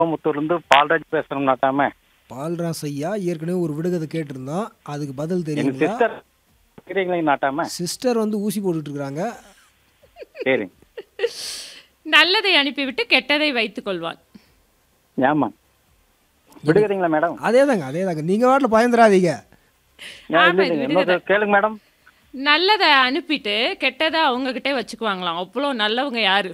கோயம்புத்தூர்லேருந்து பால்ராஜ் பேசுகிறோம் நாட்டாம பால்ராஸ் ஐயா ஏற்கனவே ஒரு விடுகதை கேட்டிருந்தோம் அதுக்கு பதில் எங்க தெரியுங்களா சிஸ்டர் இருக்கிறீங்களா நாட்டாம சிஸ்டர் வந்து ஊசி போட்டுட்டு இருக்காங்க சரி நல்லதை அனுப்பிவிட்டு கெட்டதை வைத்துக் கொள்வான் ஏமா விடுகிறீங்களா மேடம் அதே தாங்க அதே தாங்க நீங்கள் வாட்டில் பயந்துடாதீங்க ஏன் ஆமா, இல்லை இது இல்லைங்க. விடுகதை. இன்னொரு கேளுங்க மேடம் நல்லதை அனுப்பிட்டு கெட்டதை அவங்க கிட்டே வச்சுக்குவாங்களாம் அவ்வளோ நல்லவங்க யாரு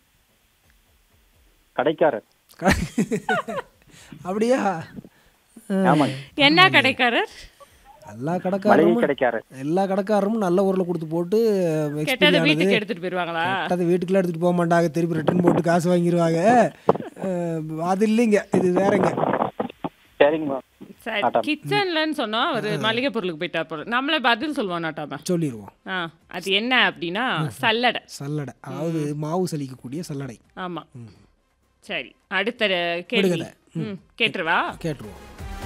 கடைக்காரர் அப்படியா ஆமாங்க என்ன கடைக்காரர் எல்லா மளிகை கடைக்காரரும் கடைக்காரர் எல்லா கடைக்காரரும் நல்ல ஊரில் கொடுத்து போட்டு கெட்டதை எக்ஸ்பீரி ஆனது வீட்டுக்கு எடுத்துட்டு போயிருவாங்களா கெட்டதை வீட்டுக்குள்ள எடுத்துகிட்டு போக மாட்டாங்க திருப்பி ரிட்டர்ன் போட்டு காசு வாங்கிடுவாங்க அஹ், அது இல்லைங்க இது வேறங்க சரிங்க மேம் சரி நாட்டாம. கிச்சன்லன்னு சொன்னோம் அவர் மளிகை பொருளுக்கு போயிட்டா போல நம்மளே பதில் சொல்லுவோம் நாட்டாம சொல்லிடுவோம் ஆ அது என்ன அப்படின்னா சல்லடை சல்லடை அதாவது மாவு சலிக்கக்கூடிய சல்லடை ஆமா சரி அடுத்த கேள்வி விடுகதை. ம் கேட்டுருவா கேட்டுருவோம்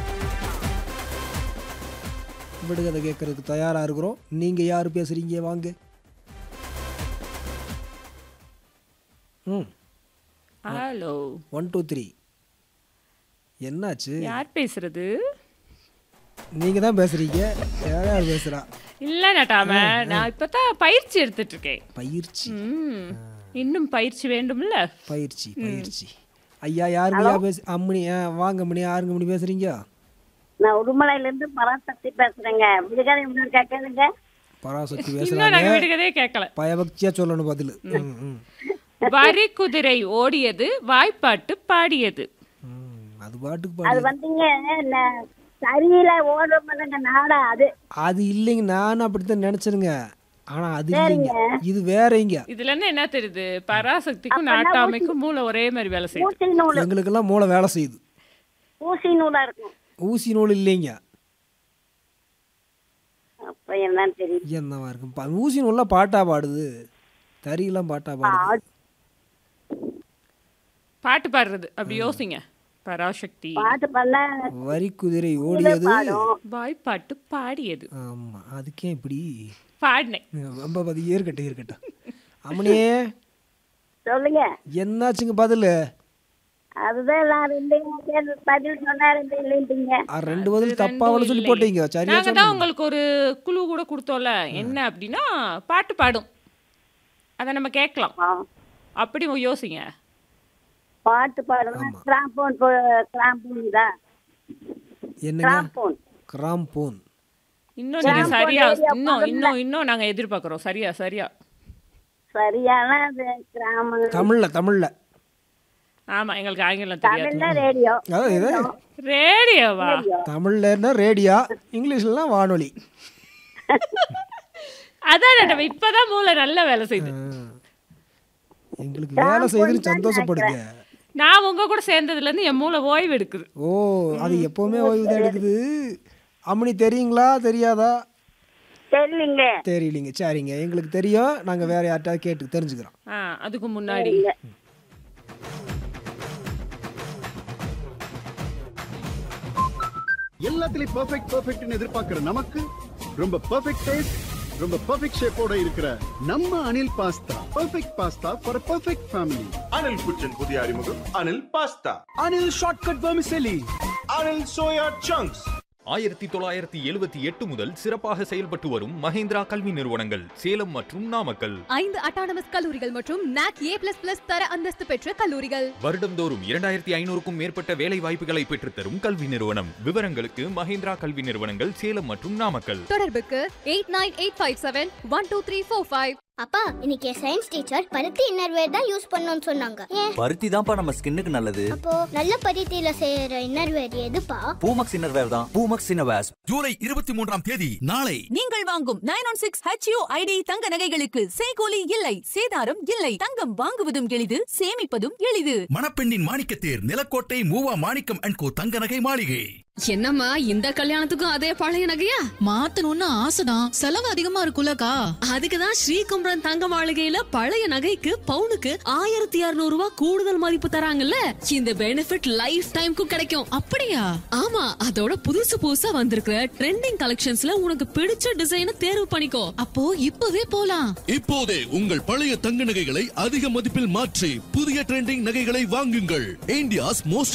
விடுகதை கேட்கறதுக்கு தயாராக இருக்கிறோம் நீங்கள் யார் பேசுகிறீங்க வாங்க ம் ஹலோ ஒன் டூ த்ரீ என்னாச்சு யார் பேசுறது நீங்கள் தான் பேசுகிறீங்க யார் யார் பேசுகிறா இல்ல நட்டாம நான் இப்பதான் பயிற்சி எடுத்துட்டு இருக்கேன் பயிற்சி ம் இன்னும் பயிற்சி வேண்டும்ல பயிற்சி பயிற்சி ஐயா யாருங்கய்யா பேசு அம்மணி ஆ வாங்க மணி யாருங்க மணி பேசுகிறீங்க நான் உடுமலையில இருந்து பராசக்தி பேசுறேங்க விடுகதை இன்னும் கேட்கணுங்க பராசக்தி இன்னும் பேசுகிறாங்க நாங்க விடுகதே கேட்கல பயபக்தியாக சொல்லணும் பதில் ம் ம் வரி குதிரை ஓடியது வாய்ப்பாட்டு பாடியது ம், அது பாட்டுக்கு அது பாடு வந்துங்க ந- சரியில ஓடுறவங்க நாடா அது அது இல்லைங்க நானும் அப்படித்தான் நினைச்சேனுங்க ஆனா அது இல்லைங்க இது வேறங்க இதுல இருந்து என்ன தெரியுது பராசக்திக்கும் நாட்டாமைக்கும் மூளை ஒரே மாதிரி வேலை செய்யுது ஊசி நூல் எங்களுக்கெல்லாம் மூளை வேலை செய்யுது ஊசி நூலா இருக்கும் ஊசி நூல் இல்லைங்க அப்ப என்னன்னு தெரியும் என்னவா இருக்கும் பா- ஊசி நூல்லாம் பாட்டா பாடுது தறியெல்லாம் பாட்டா பாடுது பாட்டு பாடுறது அப்படி யோசிங்க பராசக்தி பாட்டு பண்ண வரி குதிரை ஓடியது பாடும் வாய்ப்பாட்டு பாடியது ஆமா அதுக்கே இப்படி பாடினேன் ரொம்ப பதி ஏற்கட்டும் இருக்கட்டும் அம்மனியே சொல்லுங்க என்னாச்சுங்க பதில் அதுதான் நான் ரெண்டு கேள்வி பதில் சொன்னா ரெண்டு இல்லைன்றீங்க ரெண்டு பதில் தப்பாவல சொல்லி போட்டீங்க சரியா நாங்க தான் உங்களுக்கு ஒரு குழு கூட கொடுத்தோம்ல என்ன அப்படின்னா பாட்டு பாடும் அதை நம்ம கேட்கலாம் ஆ. அப்படி யோசிங்க பாட்டு பாடுறேன் கிராம்போன் கிராம்போன் தான் என்னங்க கிராம்போன் கிராம்போன் இன்னும் நீங்க சரியா இன்னும் இன்னும் இன்னும் நாங்க எதிர்பார்க்கறோம் சரியா சரியா சரியான அது கிராம தமிழ்ல தமிழ்ல ஆமா எங்களுக்கு ஆங்கிலம் தெரியாது தமிழ்ல ரேடியோ அதாவது இது ரேடியோவா தமிழ்லன்னா ரேடியா இங்கிலீஷ்லாம் வானொலி அதான் நம்ம இப்பதான் மூளை நல்ல வேலை செய்யுது எங்களுக்கு வேலை செய்யுதுன்னு சந்தோஷப்படுங்க நான் உங்க கூட சேர்ந்ததுல இருந்து என் மூளை ஓய்வு எடுக்குது ஓ அது எப்பவுமே ஓய்வு தான் எடுக்குது அம்மனி தெரியுங்களா தெரியாதா தெரியலீங்க தெரியலிங்க சரிங்க எங்களுக்கு தெரியும் நாங்கள் வேற யார்கிட்டயாவது கேட்டு தெரிஞ்சுக்கிறோம் ஆ அதுக்கு முன்னாடி எல்லாத்துலயும் பெர்ஃபெக்ட் பெர்ஃபெக்ட்னு எதிர்பார்க்கிற நமக்கு ரொம்ப பெர்ஃபெக்ட் டேஸ்ட் ரொம்ப பெர்ஃபெக்ட் ஷேப்போட இருக்கிற நம்ம Anil pasta perfect pasta for perfect family Anil kitchen புதிய அறிமுகம் Anil pasta Anil shortcut vermicelli Anil soya chunks ஆயிரத்தி தொள்ளாயிரத்தி எழுபத்தி எட்டு முதல் சிறப்பாக செயல்பட்டு வரும் மஹேந்திரா கல்வி நிறுவனங்கள் சேலம் மற்றும் நாமக்கல் ஐந்து அட்டானமஸ் கல்லூரிகள் மற்றும் நாக் ஏ பிளஸ் பிளஸ் தர அந்தஸ்து பெற்ற கல்லூரிகள் வருடம்தோறும் இரண்டாயிரத்தி ஐநூறுக்கும் மேற்பட்ட வேலை வாய்ப்புகளை பெற்றுத்தரும் கல்வி நிறுவனம் விவரங்களுக்கு மஹேந்திரா கல்வி நிறுவனங்கள் சேலம் மற்றும் நாமக்கல் தொடர்புக்கு eight nine eight five seven one two three four five அப்பா இன்னைக்கு சயின்ஸ் டீச்சர் பருத்தி இன்னர்வேர் தான் யூஸ் பண்ணணும்னு சொன்னாங்க ஏன் பருத்தி தான்ப்பா நம்ம ஸ்கின்னுக்கு நல்லது அப்போ நல்ல பருத்தியில செய்யற இன்னர்வேர் எதுப்பா பூமக்ஸ் இன்னர்வேர் தான் பூமக்ஸ் இன்னர்வேர்ஸ் ஜூலை இருபத்தி மூன்றாம் தேதி நாளை நீங்கள் வாங்கும் nine one six HU ID தங்க நகைகளுக்கு செய்கூலி இல்லை சேதாரம் இல்லை தங்கம் வாங்குவதும் எளிது சேமிப்பதும் எளிது மணப்பெண்ணின் மாணிக்கத்தேர் நிலக்கோட்டை மூவா மாணிக்கம் அண்ட் கோ தங்க நகை மாளிகை என்னம்மா இந்த கல்யாணத்துக்கும் அதே பழைய நகையா மாத்தணும்னு ஆசைதான் செலவு அதிகமா இருக்குல்லக்கா அதுக்கு தான் ஸ்ரீகும்பரம் தங்க மாளிகையில பழைய நகைக்கு பவுனுக்கு ஆயிரத்தி இருநூறு ரூபாய் கூடுதல் மதிப்பு தராங்கல்ல இந்த பெனிஃபிட் லைஃப் டைம்க்கும் கிடைக்கும் அப்படியா ஆமா அதோட புதுசு புதுசா வந்திருக்கிற ட்ரெண்டிங் கலெக்ஷன்ஸ்ல உனக்கு பிடிச்ச டிசைனை தேர்வு பண்ணிக்கோ அப்போ இப்பவே போலாம் இப்போதே உங்கள் பழைய தங்க நகைகளை அதிக மதிப்பில் மாற்றி புதிய ட்ரெண்டிங் நகைகளை வாங்குங்கள் இந்தியாஸ் மோஸ்ட்